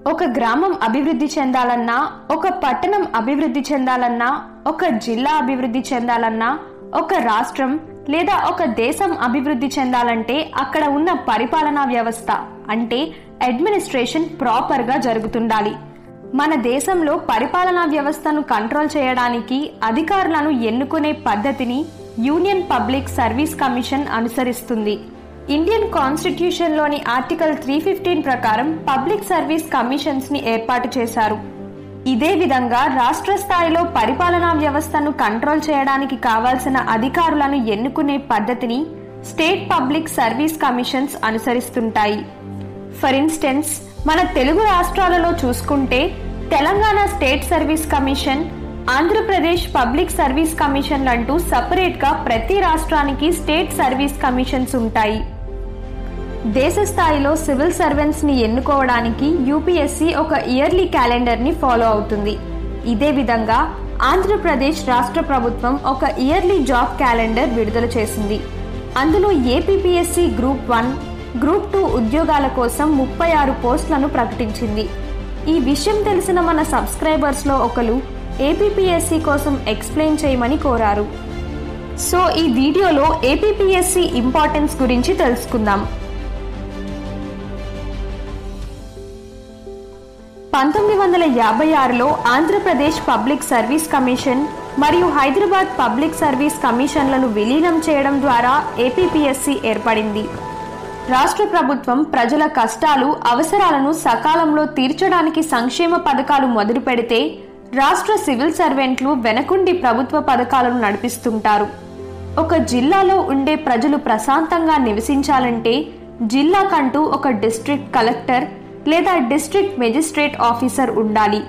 ఒక గ్రామం అభివృద్ధి చెందాలన్నా ఒక పట్టణం అభివృద్ధి చెందాలన్నా ఒక జిల్లా అభివృద్ధి చెందాలన్నా ఒక రాష్ట్రం లేదా ఒక దేశం అభివృద్ధి చెందాలంటే అక్కడ ఉన్న పరిపాలనా వ్యవస్థ అంటే అడ్మినిస్ట్రేషన్ ప్రాపర్గా జరుగుతుండాలి మన దేశంలో పరిపాలనా వ్యవస్థను కంట్రోల్ చేయడానికి అధికారులను ఎన్నుకునే పద్ధతిని యూనియన్ పబ్లిక్ సర్వీస్ కమిషన్ అనుసరిస్తుంది ఇండియన్ కాన్స్టిట్యూషన్లోని ఆర్టికల్ త్రీ ఫిఫ్టీన్ ప్రకారం పబ్లిక్ సర్వీస్ కమిషన్స్ ని ఏర్పాటు చేశారు ఇదే విధంగా రాష్ట్ర స్థాయిలో పరిపాలనా వ్యవస్థను కంట్రోల్ చేయడానికి కావాల్సిన అధికారులను ఎన్నుకునే పద్ధతిని స్టేట్ పబ్లిక్ సర్వీస్ కమిషన్స్ అనుసరిస్తుంటాయి ఫర్ ఇన్స్టెన్స్ మన తెలుగు రాష్ట్రాలలో చూసుకుంటే Telangana state service commission Andhra Pradesh public service కమిషన్లు అంటూ సపరేట్గా ప్రతి రాష్ట్రానికి స్టేట్ సర్వీస్ కమిషన్స్ ఉంటాయి దేశ స్థాయిలో సివిల్ సర్వెంట్స్ ని ఎన్నుకోవడానికి యూపీఎస్సీ ఒక ఇయర్లీ క్యాలెండర్ ని ఫాలో అవుతుంది ఇదే విధంగా ఆంధ్రప్రదేశ్ రాష్ట్ర ప్రభుత్వం ఒక ఇయర్లీ జాబ్ క్యాలెండర్ విడుదల చేసింది అందులో APPSC group one group two ఉద్యోగాల కోసం ముప్పై ఆరు పోస్టులను ప్రకటించింది ఈ విషయం తెలిసిన మన సబ్స్క్రైబర్స్ లో ఒకరు ఏపీపీఎస్సీ కోసం ఎక్స్ప్లెయిన్ చేయమని కోరారు సో ఈ వీడియోలో ఏపీపీఎస్సీ ఇంపార్టెన్స్ గురించి తెలుసుకుందాం పంతొమ్మిది వందల యాభై ఆరులో ఆంధ్రప్రదేశ్ పబ్లిక్ సర్వీస్ కమిషన్ మరియు హైదరాబాద్ పబ్లిక్ సర్వీస్ కమిషన్లను విలీనం చేయడం ద్వారా ఏపీపీఎస్సీ ఏర్పడింది రాష్ట్ర ప్రభుత్వం ప్రజల కష్టాలు అవసరాలను సకాలంలో తీర్చడానికి సంక్షేమ పథకాలు మొదలు పెడితే రాష్ట్ర సివిల్ సర్వెంట్లు వెనకుండి ప్రభుత్వ పథకాలను నడిపిస్తుంటారు ఒక జిల్లాలో ఉండే ప్రజలు ప్రశాంతంగా నివసించాలంటే జిల్లాకంటూ ఒక డిస్ట్రిక్ట్ కలెక్టర్ లేదా డిస్ట్రిక్ట్ మెజిస్ట్రేట్ ఆఫీసర్ ఉండాలి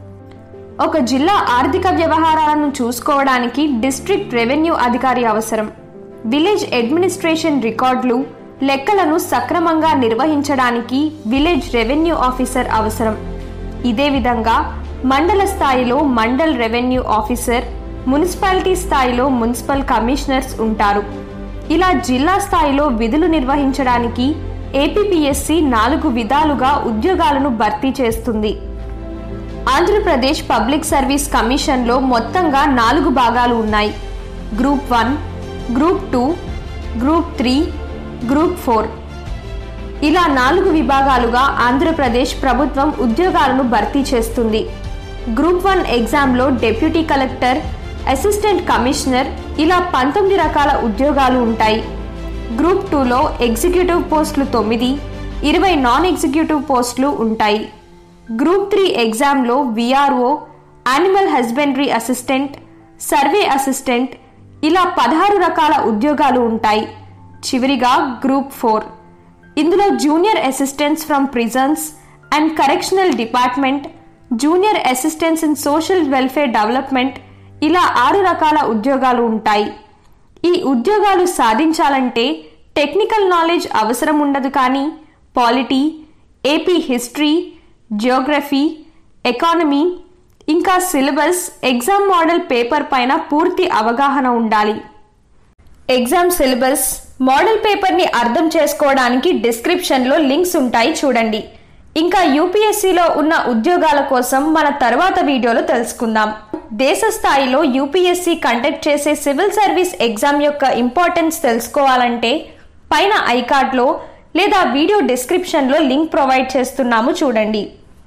ఒక జిల్లా ఆర్థిక వ్యవహారాలను చూసుకోవడానికి డిస్ట్రిక్ట్ రెవెన్యూ అధికారి అవసరం విలేజ్ అడ్మినిస్ట్రేషన్ రికార్డులు లెక్కలను సక్రమంగా నిర్వహించడానికి విలేజ్ రెవెన్యూ ఆఫీసర్ అవసరం ఇదే విధంగా మండల స్థాయిలో మండల్ రెవెన్యూ ఆఫీసర్ మున్సిపాలిటీ స్థాయిలో మున్సిపల్ కమిషనర్స్ ఉంటారు ఇలా జిల్లా స్థాయిలో విధులు నిర్వహించడానికి ఏపీపీఎస్సీ నాలుగు విధాలుగా ఉద్యోగాలను భర్తీ చేస్తుంది ఆంధ్రప్రదేశ్ పబ్లిక్ సర్వీస్ కమిషన్లో మొత్తంగా నాలుగు భాగాలు ఉన్నాయి group one group two group three group four ఇలా నాలుగు విభాగాలుగా ఆంధ్రప్రదేశ్ ప్రభుత్వం ఉద్యోగాలను భర్తీ చేస్తుంది గ్రూప్ వన్ ఎగ్జామ్లో డెప్యూటీ కలెక్టర్ అసిస్టెంట్ కమిషనర్ ఇలా పంతొమ్మిది రకాల ఉద్యోగాలు ఉంటాయి గ్రూప్ టూలో ఎగ్జిక్యూటివ్ పోస్టులు తొమ్మిది ఇరవై నాన్ ఎగ్జిక్యూటివ్ పోస్టులు ఉంటాయి గ్రూప్ త్రీ ఎగ్జామ్లో VRO animal husbandry assistant survey assistant ఇలా పదహారు రకాల ఉద్యోగాలు ఉంటాయి చివరిగా గ్రూప్ ఫోర్ ఇందులో junior assistants from prisons and correctional department junior assistants in social welfare development ఇలా ఆరు రకాల ఉద్యోగాలు ఉంటాయి ఈ ఉద్యోగాలు సాధించాలంటే టెక్నికల్ నాలెడ్జ్ అవసరం ఉండదు కానీ polity AP history geography economy ఇంకా సిలబస్ ఎగ్జామ్ మోడల్ పేపర్ పైన పూర్తి అవగాహన ఉండాలి ఎగ్జామ్ సిలబస్ మోడల్ పేపర్ని అర్థం చేసుకోవడానికి డిస్క్రిప్షన్లో లింక్స్ ఉంటాయి చూడండి ఇంకా యూపీఎస్సీలో ఉన్న ఉద్యోగాల కోసం మన తర్వాత వీడియోలో తెలుసుకుందాం దేశ స్థాయిలో యూపీఎస్సీ కండక్ట్ చేసే సివిల్ సర్వీస్ ఎగ్జామ్ యొక్క ఇంపార్టెన్స్ తెలుసుకోవాలంటే పైన ఐకార్డ్లో లేదా వీడియో డిస్క్రిప్షన్లో లింక్ ప్రొవైడ్ చేస్తున్నాము చూడండి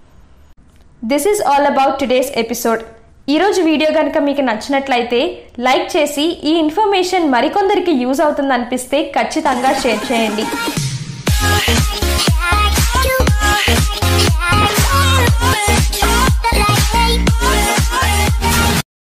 this is all about today's episode ఈరోజు వీడియో కనుక మీకు నచ్చినట్లయితే లైక్ చేసి ఈ ఇన్ఫర్మేషన్ మరికొందరికి యూజ్ అవుతుంది అనిపిస్తే ఖచ్చితంగా షేర్ చేయండి